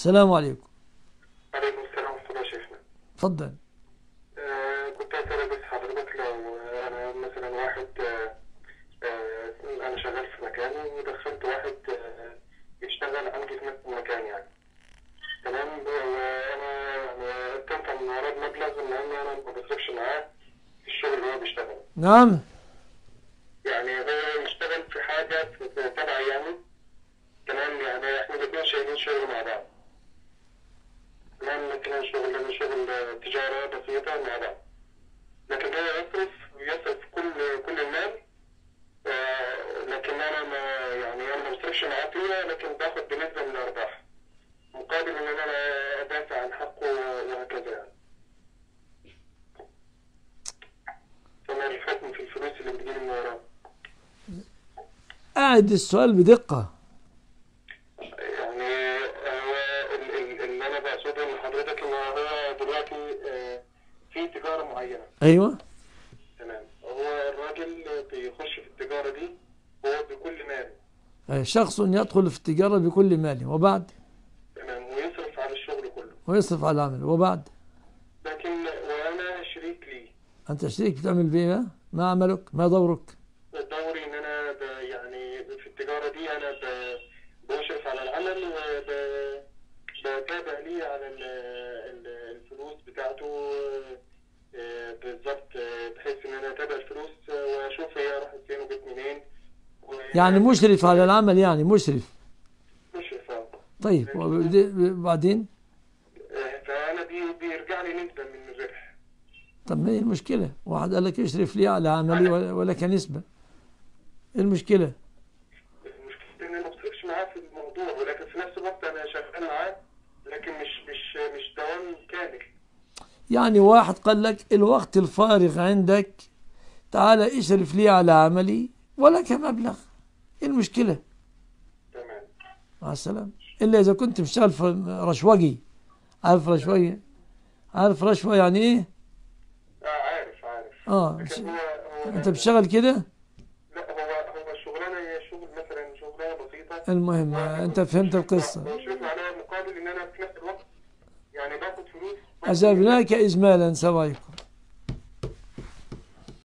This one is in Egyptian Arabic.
السلام عليكم عليكم السلام ورحمة الله شيخنا تفضل آه كنت أسأل بس حضرتك لو آه، أنا مثلا واحد آه آه أنا شغال في مكان ودخلت واحد آه يشتغل عندي في نفس المكان يعني تمام وأنا يعني استنفع من وراه مبلغ إن أنا أنا ما بصرفش معاه في الشغل اللي هو بيشتغله نعم يعني هو يشتغل في حاجة في في تبعي يعني تمام يعني احنا الاثنين شايلين شغل مع بعض تمام مثلا شغل أنا شغل تجارة بسيطة مع بعض لكن هو يصرف يصرف كل كل المال آه، لكن أنا ما يعني أنا ما بصرفش معاه فيها لكن باخد بنسبة من الأرباح مقابل إن أنا أدافع عن حقه وهكذا يعني فما الحكم في الفلوس اللي بتجيلي من وراه أعد السؤال بدقة يعني هو ال- ال- اللي انا بقصده من حضرتك ان هو دلوقتي آه، في تجاره معينه أيوة تمام هو الراجل بيخش في التجاره دي هو بكل ماله أي شخص يدخل في التجارة بكل ماله وبعد تمام ويصرف على الشغل كله ويصرف على العمل وبعد لكن وانا شريك ليه أنت شريك بتعمل بيه ما؟ ما عملك ما دورك دوري ان انا ب يعني في التجاره دي انا ب- بشرف على العمل وبتابع ليه على ال- ال- الفلوس بتاعته آه، بالظبط آه، بحيث ان انا اتابع الفلوس آه، واشوف هي راحت فين وجت منين و- يعني مشرف على العمل يعني مشرف مشرف آه. طيب وبعدين آه، فانا بي- بيرجع لي نسبه من الربح طب ما هي المشكلة واحد قال لك يشرف لي على عملي ولا- ولك نسبة إيه المشكلة المشكله ان انا ما بصرفش معاه في الموضوع ولكن في نفس الوقت انا شغال معاه لكن مش مش مش دوام كامل يعني واحد قال لك الوقت الفارغ عندك تعال اشرف لي على عملي ولك مبلغ إيه المشكلة تمام مع السلامة إلا إذا كنت مشتغل في رشوجي عارف رشوجي عارف رشوة يعني إيه اه عارف عارف آه لكن هو هو أنت بتشتغل كده لا هو هو الشغلانه هي شغل مثلا شغلانه بسيطه المهم أنت فهمت القصة بشوف عليها مقابل ان انا في نفس الوقت يعني باخد فلوس أجبناك إجمالا سواء